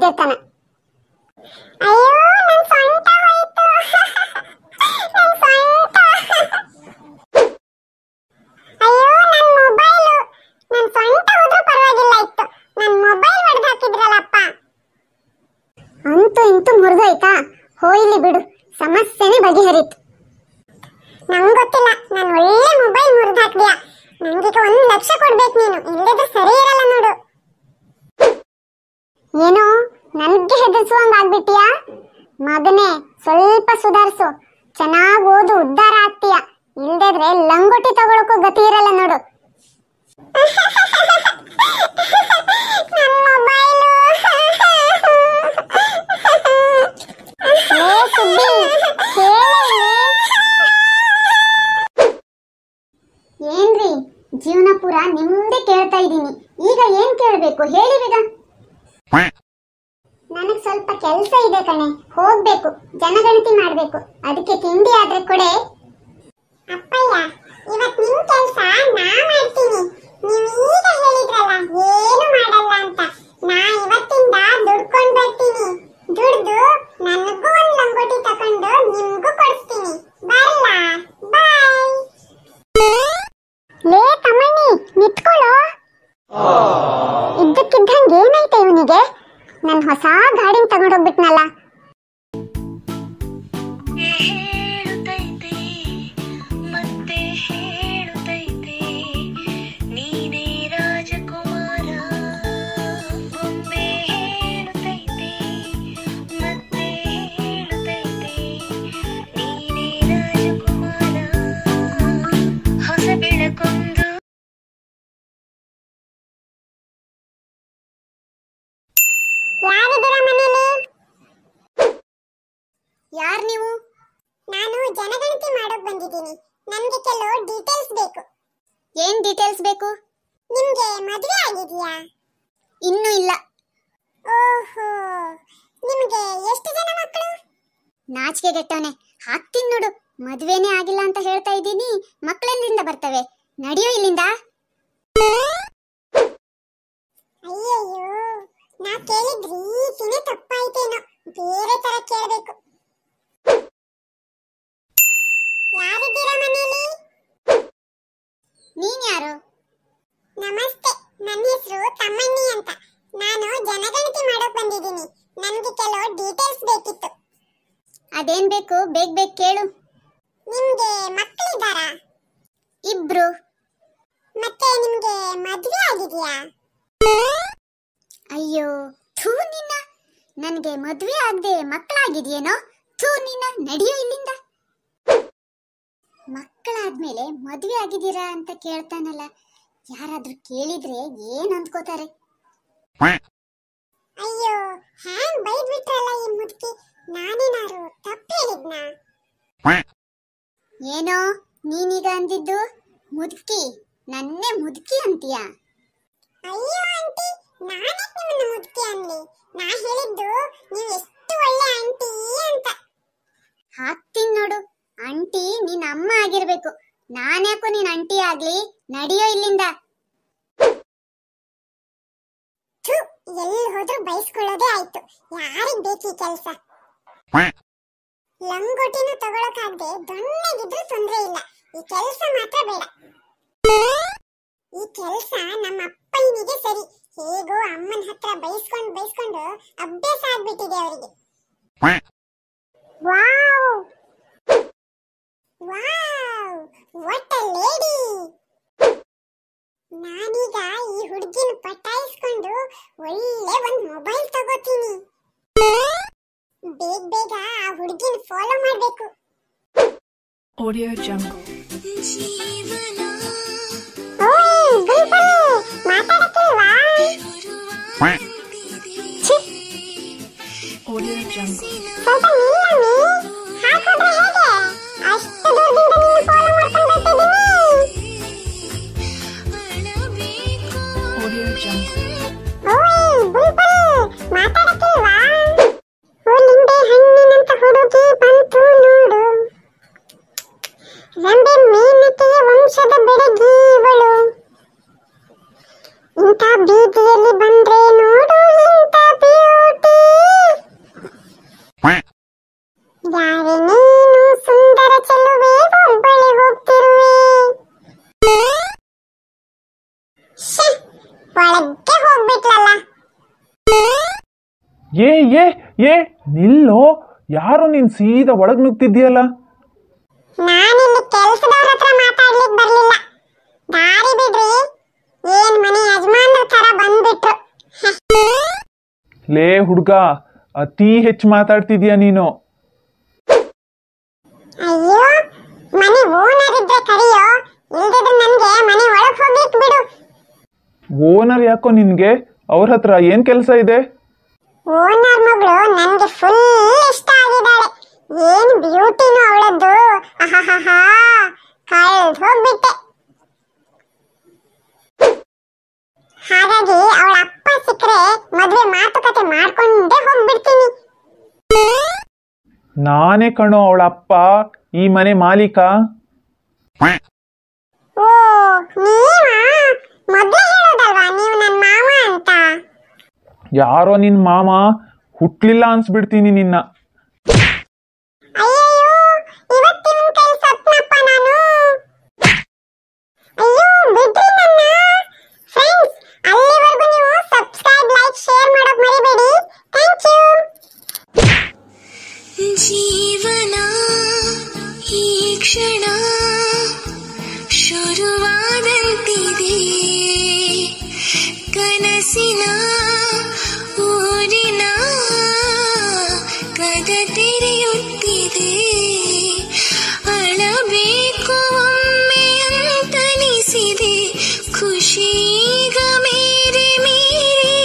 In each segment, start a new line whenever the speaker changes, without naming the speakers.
ಬಿದ್ದಿರ್ತಾನೆ ಅಯ್ಯೋ ನನ್ ಸೊಂಟ ಹೋಯ್ತು ನನ್ ಸೊಂಟ ಅಯ್ಯೋ ನನ್ ಮೊಬೈಲು ನನ್ ಸೊಂಟ ಹೋದ್ರೂ ಪರವಾಗಿಲ್ಲ ಇತ್ತು ನನ್ ಮೊಬೈಲ್ ಹೊಡೆದು ಹಾಕಿದ್ರಲ್ಲಪ್ಪ ಅಂತೂ ಇಂತೂ ಮುರಿದೋಯ್ತಾ ಹೋಯ್ಲಿ ಬಿಡು ಸಮಸ್ಯೆನೇ ಬಗೆಹರಿತು ನಂಗ್ ಗೊತ್ತಿಲ್ಲ ನಾನು ಒಳ್ಳೆ ಮೊಬೈಲ್ ಮುರಿದು ಹಾಕ್ದಿಯಾ ನಂಗೀಗ ಒಂದ್ ಲಕ್ಷ ಕೊಡ್ಬೇಕು ನೀನು ಇಲ್ಲದ್ರೆ ಸರಿ ಇರಲ್ಲ ನೋಡು ಏನೋ ನನ್ಗೆ ಹೆದರ್ಸುವಂಗ ಆಗ್ಬಿಟ್ಟಿಯಾ ಮಗನೇ ಸ್ವಲ್ಪ ಸುಧಾರಿಸು ಚೆನ್ನಾಗ್ ಓದು ಉದ್ಧಾರ ಆಗ್ತೀಯ ಇಲ್ದಿದ್ರೆ ಲಂಗೋಟಿ ತಗೊಳಕ್ಕೂ ಗತಿ ಇರಲ್ಲ ನೋಡು ಲೇ ಸುಬ್ಬಿ, ಕೇಳು ಇಲ್ಲಿ. ಏನ್ರಿ ಜೀವನ ಪೂರ ನಿಮ್ದೇ ಕೇಳ್ತಾ ಇದ್ದೀನಿ ಈಗ ಏನ್ ಕೇಳ್ಬೇಕು ಹೇಳಿ ಬೇಗ ನನಗ್ ಸ್ವಲ್ಪ ಕೆಲ್ಸ ಇದೆ ಕಣೆ ಹೋಗ್ಬೇಕು ಜನಗಣತಿ ಮಾಡ್ಬೇಕು ಅದಕ್ಕೆ ತಿಂಡಿ ಆದ್ರೆ ಕೊಡೆ ಅಪ್ಪಯ್ಯ ಇವತ್ ನಿಮ್ ಕೆಲ್ಸ ನಾ ಮಾಡ್ತೀನಿ ನೀವ್ ಈಗ ಹೇಳಿದ್ರಲ್ಲ ಏನು ಮಾಡಲ್ಲ ಅಂತ ನಾ ಇವತ್ತಿಂದ ದುಡ್ಕೊಂಡ್ ಬರ್ತೀನಿ ದುಡ್ದು ನನಗೂ ಒಂದ್ ಲಂಗೋಟಿ ತಕೊಂಡು ನಿಮ್ಗೂ ಕೊಡಿಸ್ತೀನಿ ಬರಲ್ಲ ಬಾಯ್ ಲೇ ತಮ್ಮಣ್ಣಿ ನಿತ್ಕೊಳ್ಳೋ ಇದ್ದಕ್ಕಿದ್ದಂಗೆ ಏನಾಯ್ತು ಇವನಿಗೆ ನನ್ ಹೊಸ ಗಾಡಿನ ತಗೊಂಡೋಗ್ಬಿಟ್ನಲ್ಲ
ಹೇಳುತ್ತೈತೆ ಮತ್ತೆ ಹೇಳುತ್ತೈತೆ ನೀನೇ ರಾಜಕುಮಾರ ಒಮ್ಮೆ ಹೇಳುತ್ತೈತೆ ಮತ್ತೆ ಹೇಳುತ್ತೈತೆ ನೀನೇ ರಾಜಕುಮಾರ ಹೊಸ ಬೆಳಕೊಂದು
ಯಾರಿದ್ದೀರಾ ಮನೇಲಿ ಯಾರ್ ನೀವು ನಾನು ಜನಗಣತಿ ಮಾಡೋಕ್ ಬಂದಿದ್ದೀನಿ ನನ್ಗೆ ಕೆಲವು ಡೀಟೇಲ್ಸ್ ಬೇಕು ಏನ್ ಡೀಟೇಲ್ಸ್ ಬೇಕು ನಿಮ್ಗೆ ಮದುವೆ ಆಗಿದೆಯಾ ಇನ್ನೂ ಇಲ್ಲ ಓಹೋ ನಿಮ್ಗೆ ಎಷ್ಟು ಜನ ಮಕ್ಕಳು ನಾಚಿಕೆ ಗೆಟ್ಟವನೆ ಹಾಕ್ತೀನಿ ನೋಡು ಮದುವೆನೇ ಆಗಿಲ್ಲ ಅಂತ ಹೇಳ್ತಾ ಇದ್ದೀನಿ ಮಕ್ಕಳೆಲ್ಲಿಂದ ಬರ್ತವೆ ನಡೆಯೋ ಇಲ್ಲಿಂದ ಅಯ್ಯಯ್ಯೋ ನಾ ಕೇಳಿದ್ ರೀತಿನೇ ತಪ್ಪಾಯ್ತೇನೋ ಬೇರೆ ತರ ಕೇಳ್ಬೇಕು ಯಾರಿದ್ದೀರಾ ಮನೇಲಿ ನೀನ್ ಯಾರು ನಮಸ್ತೆ ನನ್ನ ಹೆಸರು ತಮ್ಮಣ್ಣಿ ಅಂತ ನಾನು ಜನಗಣತಿ ಮಾಡೋಕ್ ಬಂದಿದ್ದೀನಿ ನನ್ಗೆ ಕೆಲವು ಡೀಟೇಲ್ಸ್ ಬೇಕಿತ್ತು ಅದೇನ್ ಬೇಕು ಬೇಗ ಬೇಗ ಕೇಳು ನಿಮ್ಗೆ ಮಕ್ಕಳಿದ್ದಾರಾ ಇಬ್ರು ಮತ್ತೆ ನಿಮ್ಗೆ ಮದ್ವೆ ಆಗಿದೆಯಾ ಅಯ್ಯೋ ಥೂ ನಿನ್ನ ನನಗೆ ಮದುವೆ ಆಗದೆ ಮಕ್ಕಳಾಗಿದೆಯೇನೋ ಥೂ ನಿನ್ನ ನಡೆಯೋ ಇಲ್ಲಿಂದ ಮಕ್ಕಳಾದ್ಮೇಲೆ ಮದುವೆ ಆಗಿದ್ದೀರಾ ಅಂತ ಕೇಳ್ತಾನಲ್ಲ ಯಾರಾದ್ರೂ ಕೇಳಿದ್ರೆ ಏನ್ ಅಂದ್ಕೋತಾರೆ ಅಯ್ಯೋ ಹ್ಯಾಂಗ್ ಬೈದ್ಬಿಟ್ರಲ್ಲ ಈ ಮುದುಕಿ ನಾನೇನಾರು ತಪ್ಪು ಹೇಳಿದ್ನಾ ಏನೋ ನೀನೀಗ ಅಂದಿದ್ದು ಮುದುಕಿ ನನ್ನೇ ಮುದುಕಿ ಅಂತೀಯಾ ಅಯ್ಯೋ ಆಂಟಿ ನಾನೇ ನಿಮ್ಮನ್ನ ಮುದುಕಿ ಅನ್ಲಿ ನಾ ಹೇಳಿದ್ದು ನೀವು ಎಷ್ಟು ಒಳ್ಳೆ ಆಂಟಿ ಅಂತ ಹಾಕ್ತೀನಿ ನೋಡು ಆಂಟಿ ನೀನ್ ಅಮ್ಮ ಆಗಿರ್ಬೇಕು ನಾನ್ಯಾಕೋ ನೀನ್ ಆಂಟಿ ಆಗ್ಲಿ ನಡಿಯೋ ಇಲ್ಲಿಂದ ಥು, ಎಲ್ಲಿ ಹೋದ್ರೂ ಬೈಸ್ಕೊಳ್ಳೋದೇ ಆಯ್ತು ಯಾರಿಗ್ ಬೇಕು ಈ ಕೆಲ್ಸ ಲಂಗೋಟಿನ ತಗೊಳಕಾಗ್ದೆ ದೊಣ್ಣಗಿದ್ರು ತೊಂದ್ರೆ ಇಲ್ಲ ಈ ಕೆಲ್ಸ ಮಾತ್ರ ಬೇಡ ಈ ಕೆಲ್ಸ ನಮ್ಮ ಅಪ್ಪನಿಗೆ ಸರಿ ಹೇಗೋ ಅಮ್ಮನ ಹತ್ರ ಬೈಸ್ಕೊಂಡು ಬೈಸ್ಕೊಂಡು ಅಭ್ಯಾಸ ಆಗ್ಬಿಟ್ಟಿದೆ ಅವರಿಗೆ wow wow what a lady ನಾನೀಗ ಈ ಹುಡುಗಿನ ಪಟಾಯಿಸ್ಕೊಂಡು ಒಳ್ಳೆ ಒಂದ್ ಮೊಬೈಲ್ ತಗೋತೀನಿ ಬೇಗ ಬೇಗ ಆ ಹುಡುಗಿನ ಫಾಲೋ ಮಾಡ್ಬೇಕು
Audio Jungle.
ಜೀವನ
ಓಯ್ ಗುಲ್ಬಲ್ ಮಾತಾಡಕ್ಕಿಲ್ವಾ ಛೀ,
Audio Jungle.
ಸ್ವಲ್ಪ ನಿಲ್ಲಮ್ಮಿ ಹಾಕೋದ್ರೆ ಹೇಗೆ ಅಷ್ಟು ದೂರದಿಂದ ನೀನು ಫಾಲೋ ಮಾಡ್ಕೊಂಡು ಬರ್ತಿದ್ದೀನಿ
ಅಳಬೇಕು
Audio Jungle.
ಓಯ್ ಬುಲ್ಬುಲ್ ಮಾತಾಡಕ್ಕಿಲ್ವಾ ಓ ಲಿಂಬೆ ಹಣ್ಣಿನಂತ ಹುಡುಗಿ ಬಂತು ನೋಡು ರಂಬೆ ಮೇನಕೆಯ ವಂಶದ ಬೆಡಗಿ ಇವಳು ಇಂಥ ಬೀದಿಯಲ್ಲಿ ಬಂದ್ರೆ ನೋಡು ಇಂಥ ಬ್ಯೂಟಿ ಯಾರೇ ನೀನು ಸುಂದರ ಚೆಲುವೆ ಒಬ್ಬಳೆ ಹೋಗ್ತಿರುವೆ ಶ್ಯೆ, ಒಳಕ್ಕೆ ಹೋಗ್ಬಿಟ್ಲಲ್ಲ
ಏ ಏ ಏ ನಿಲ್ಲೋ ಯಾರು ನೀನ್ ಸೀದಾ ಒಳಗ್ ನುಗ್ತಿದ್ಯಲ್ಲ
ನಾನಿಲ್ಲಿ ಕೆಲ್ಸದವ್ರ ಹತ್ರ ಮಾತಾಡ್ಲಿಕ್ ಬರ್ಲಿಲ್ಲ ದಾರಿ ಬಿಡ್ರಿ ಏನ್ ಮನೆ ಯಜಮಾನ್ರ ತರ ಬಂದ್ಬಿಟ್ರು ಹೆ.
ಲೇ ಹುಡ್ಗ ಅತಿ ಹೆಚ್ಚು ಮಾತಾಡ್ತಿದ್ಯಾ ನೀನು
ಅಯ್ಯೋ ಮನೆ ಓನರ್ ಇದ್ರೆ ಕರಿಯೋ ಇಲ್ದಿದ್ರೆ ನನ್ಗೆ ಮನೆ ಒಳಗ್ ಹೋಗ್ಲಿಕ್ ಬಿಡು
ಓನರ್ ಯಾಕೋ ನಿನ್ಗೆ ಅವ್ರ ಹತ್ರ ಏನ್ ಕೆಲಸ ಇದೆ
ಓನರ್ ಮಗಳು ನನ್ಗೆ ಫುಲ್ ಇಷ್ಟ ಆಗಿದ್ದಾಳೆ ಏನ್ ಬ್ಯೂಟಿನೂ ಅವಳದ್ದು ಅಹಹಹಾ ಕಳ್ದ್ ಹೋಗ್ಬಿಟ್ಟೆ ಹಾಗಾಗಿ ಅವಳ ಅಪ್ಪ ಸಿಕ್ಕರೆ ಮದ್ವೆ ಮಾತುಕತೆ ಮಾಡ್ಕೊಂಡೇ ಹೋಗ್ಬಿಡ್ತೀನಿ
ನಾನೇ ಕಣೋ ಅವಳ ಅಪ್ಪ ಈ ಮನೆ ಮಾಲೀಕ
ಓ ನೀವಾ ಮೊದ್ಲೇ ಹೇಳೋದಲ್ವಾ ನೀವು ನನ್ ಮಾವ ಅಂತ
ಯಾರೋ ನಿನ್ ಮಾಮ ಹುಟ್ಲಿಲ್ಲ ಅನ್ಸ್ಬಿಡ್ತೀನಿ ನಿನ್ನ
ಅಯ್ಯಯ್ಯೋ ಇವತ್ತಿನ ಕೈ ಸತ್ನಪ್ಪ ನಾನು ಅಯ್ಯೋ ಬಿಡ್ರಿ ನನ್ನ ಫ್ರೆಂಡ್ಸ್ ಅಲ್ಲಿವರೆಗೂ ನೀವು ಸಬ್ಸ್ಕ್ರೈಬ್ ಲೈಕ್ ಶೇರ್ ಮಾಡೋಕ್ ಮರಿಬೇಡಿ ಥ್ಯಾಂಕ್ ಯು
ಜೀವನ ಈ ಕ್ಷಣ ಶುರುವಾದಂತಿದೆ ಕನಸಿನ ಊರಿನ ಕದ ತೆರೆಯುತ್ತಿದೆ ಅಳಬೇಕು ಒಮ್ಮೆ ಅಂತನಿಸಿದೆ ಖುಷೀಗ ಮೇರೆ ಮೀರಿ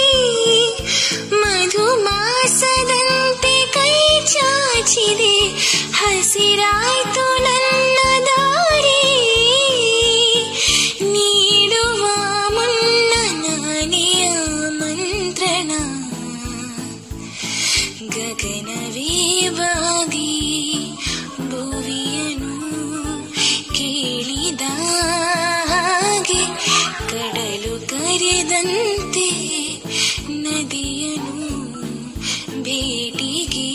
ಮಧುಮಾಸದಂತೆ ಕೈ ಚಾಚಿದೆ ಹಸಿರಾಯ್ತು ನನ್ನ ದಾರಿ ನೀಡುವ ಮುನ್ನ ನಾನೆಯ ಮಂತ್ರಣ ಗಗನವೇ ಬಾಗಿ ಭುವಿಯನು ಕೇಳಿದ ಹಾಗೆ ಕಡಲು ಕರೆದಂತೆ ನದಿಯನು ಭೇಟಿಗೆ